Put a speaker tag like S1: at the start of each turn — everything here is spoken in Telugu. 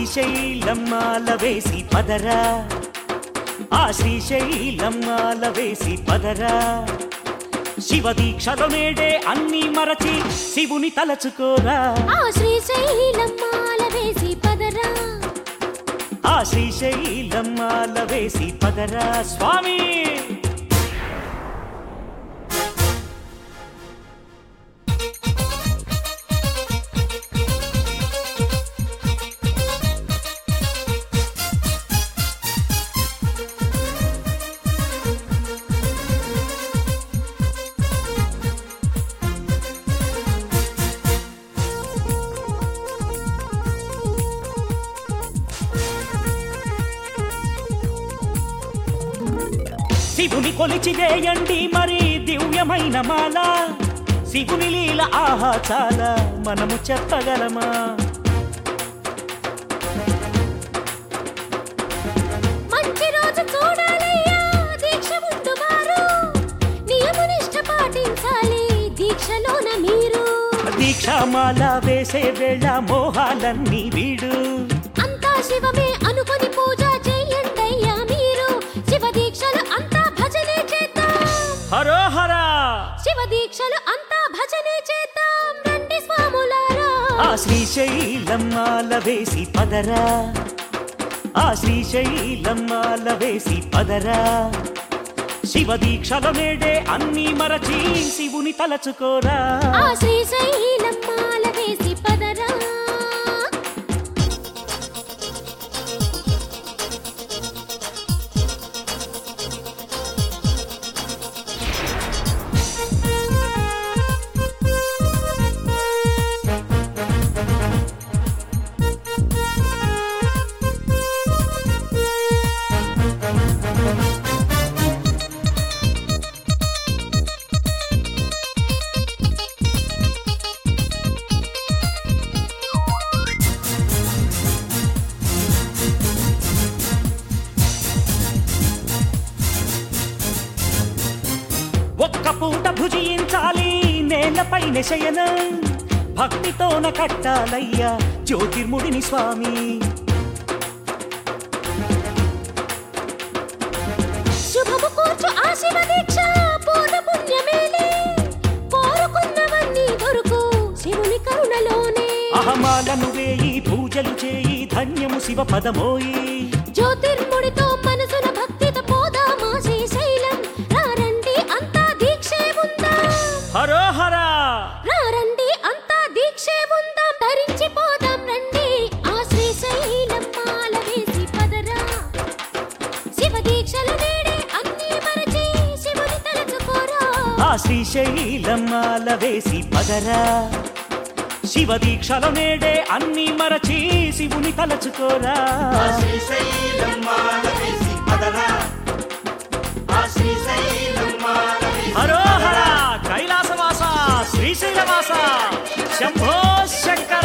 S1: శ్రీశైలం మాల వేసి పదరా ఆ శ్రీశైలం మాల వేసి పదరా శివ దీక్షలో నేడే అన్ని మరచి శివుని తలచుకోరా
S2: ఆ శ్రీశైలం మాల వేసి పదరా
S1: ఆ శ్రీశైలం మాల వేసి పదరా స్వామి శివుని కొలిచి వేయండి మరి దివ్యమైన మాల శివుని లీల ఆహా చాలా మనము చెప్పగలమా
S2: మంచి రోజు చూడాలయ్యా దీక్ష ఉంటువారు నియమనిష్ట పాటించాలి దీక్షలోన మీరు
S1: దీక్షామాల వేసే వేళ మోహాలన్నీ వీడు
S2: అంతా శివమే అనుకొని పూజ చెయ్యండయ్యా మీరు శివ దీక్షలు అంతా భజనే చేద్దాం
S1: హరోహర
S2: శివ దీక్షలు అంతా భజనే చేద్దాం రండి స్వాములారా
S1: ఆ శ్రీశైలం మాల వేసి పదరా ఆ శ్రీశైలం మాల వేసి పదరా శివ దీక్షల నేడే అన్ని మరచి శివుని తలచుకోరా
S2: ఆ శ్రీశైలం మాల వేసి పదరా
S1: ఒక్క పూట భుజించాలి నేలపైన శయనం భక్తితోన కట్టాలయ్యా జ్యోతిర్ముడిని స్వామి
S2: శుభము కూర్చు ఆ శివ దీక్ష పూర్ణ పుణ్యమేలే కోరుకున్నవన్నీ దొరుకు శివుని కరుణలోనే
S1: అహమాలను వేయి పూజలు చేయి ధన్యము శివ పదమోయి
S2: జ్యోతిర్ముడితో మనసున భక్తితో పోదామా శ్రీశైలం రారండి అంతా దీక్షే ఉందాం
S1: హరోహర
S2: రారండి అంతా దీక్షే ఉందాం ధరించి పోదాం రండి ఆ శ్రీశైలం మాల వేసి పదరా శివ దీక్షల నేడే అన్ని మరచి శివుని తలచుకోరా
S1: ఆ శ్రీశైలం మాల వేసి పదరా శివ దీక్షల నేడే అన్ని మరచి శివుని తలచుకోరా
S3: ఆ శ్రీశైలం మాల వేసి పదరా ఆ శ్రీశైలం మాల వేసి
S1: హరోహర కైలాసవాస శ్రీశైలవాస శంభో శంకర